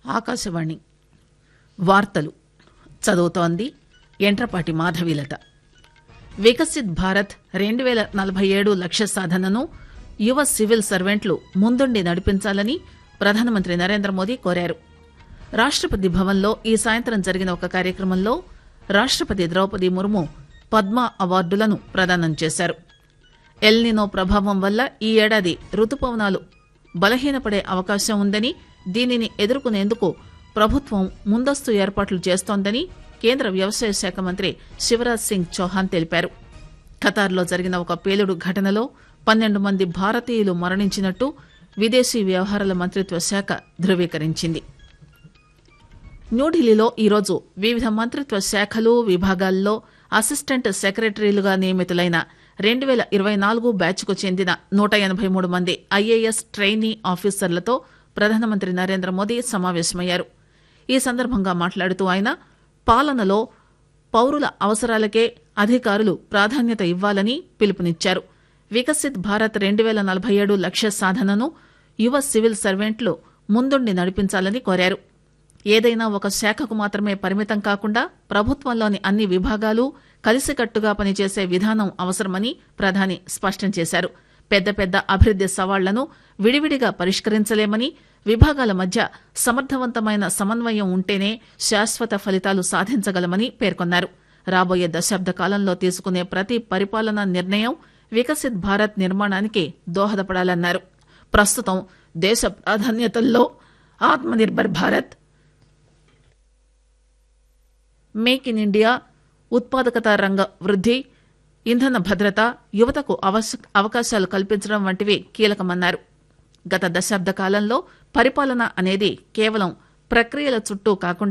ఆకాశవాణి వార్తలు చదువుతోంది ఎంట్రపాటి మాధవీలత వికసిత్ భారత్ రెండు పేల నలభై ఏడు లక్ష్య సాధనను యువ సివిల్ సర్వెంట్లు ముందుండి నడిపించాలని ప్రధానమంత్రి నరేంద్ర మోదీ కోరారు రాష్టపతి భవన్లో ఈ సాయంత్రం జరిగిన ఒక కార్యక్రమంలో రాష్టపతి ద్రౌపది ముర్ము పద్మ అవార్డులను ప్రదానం చేశారు ఎల్నినో ప్రభావం వల్ల ఈ ఏడాది రుతుపవనాలు బలహీనపడే అవకాశం ఉందని దీనిని ఎదుర్కొనేందుకు ప్రభుత్వం ముందస్తు ఏర్పాట్లు చేస్తోందని కేంద్ర వ్యవసాయ శాఖ మంత్రి శివరాజ్ సింగ్ చౌహాన్ తెలిపారు ఖతార్లో జరిగిన ఒక పేలుడు ఘటనలో పన్నెండు మంది భారతీయులు మరణించినట్టు విదేశీ వ్యవహారాల మంత్రిత్వ శాఖ ధృవీకరించింది న్యూఢిల్లీలో ఈరోజు వివిధ మంత్రిత్వ శాఖలు విభాగాల్లో అసిస్టెంట్ సెక్రటరీలుగా నియమితులైన రెండు పేల ఇరవై నాలుగు బ్యాచ్కు చెందిన నూట ఎనబై మూడు మంది ఐఏఎస్ ట్రైనీ ఆఫీసర్లతో ప్రధానమంత్రి నరేంద్ర మోదీ సమావేశమయ్యారు ఈ సందర్భంగా మాట్లాడుతూ ఆయన పాలనలో పౌరుల అవసరాలకే అధికారులు ప్రాధాన్యత ఇవ్వాలని పిలుపునిచ్చారు వికసిత్ భారత్ రెండు పేల నలభై ఏడు లక్ష్య సాధనను యువ సివిల్ సర్వెంట్లు ముందుండి నడిపించాలని కోరారు ఏదైనా ఒక శాఖకు మాత్రమే పరిమితం కాకుండా ప్రభుత్వంలోని అన్ని విభాగాలు కలిసికట్టుగా పనిచేసే విధానం అవసరమని ప్రధాని స్పష్టం చేశారు పెద్ద పెద్ద అభివృద్ది సవాళ్లను విడివిడిగా పరిష్కరించలేమని విభాగాల మధ్య సమర్థవంతమైన సమన్వయం ఉంటేనే శాశ్వత ఫలితాలు సాధించగలమని పేర్కొన్నారు రాబోయే దశాబ్ద కాలంలో తీసుకునే ప్రతి పరిపాలనా నిర్ణయం వికసిత్ భారత్ నిర్మాణానికి దోహదపడాలన్నారు ప్రస్తుతం దేశ ప్రాధాన్యతల్లో Atmanirbhar Bharat make in India ఉత్పాదకత రంగ వృద్ది ఇంధన భద్రత యువతకు అవశ- అవకాశాలు కల్పించడం వంటివి కీలకమన్నారు గత దశాబ్ద కాలంలో పరిపాలన అనేది కేవలం ప్రక్రియల చుట్టూ కాకుండా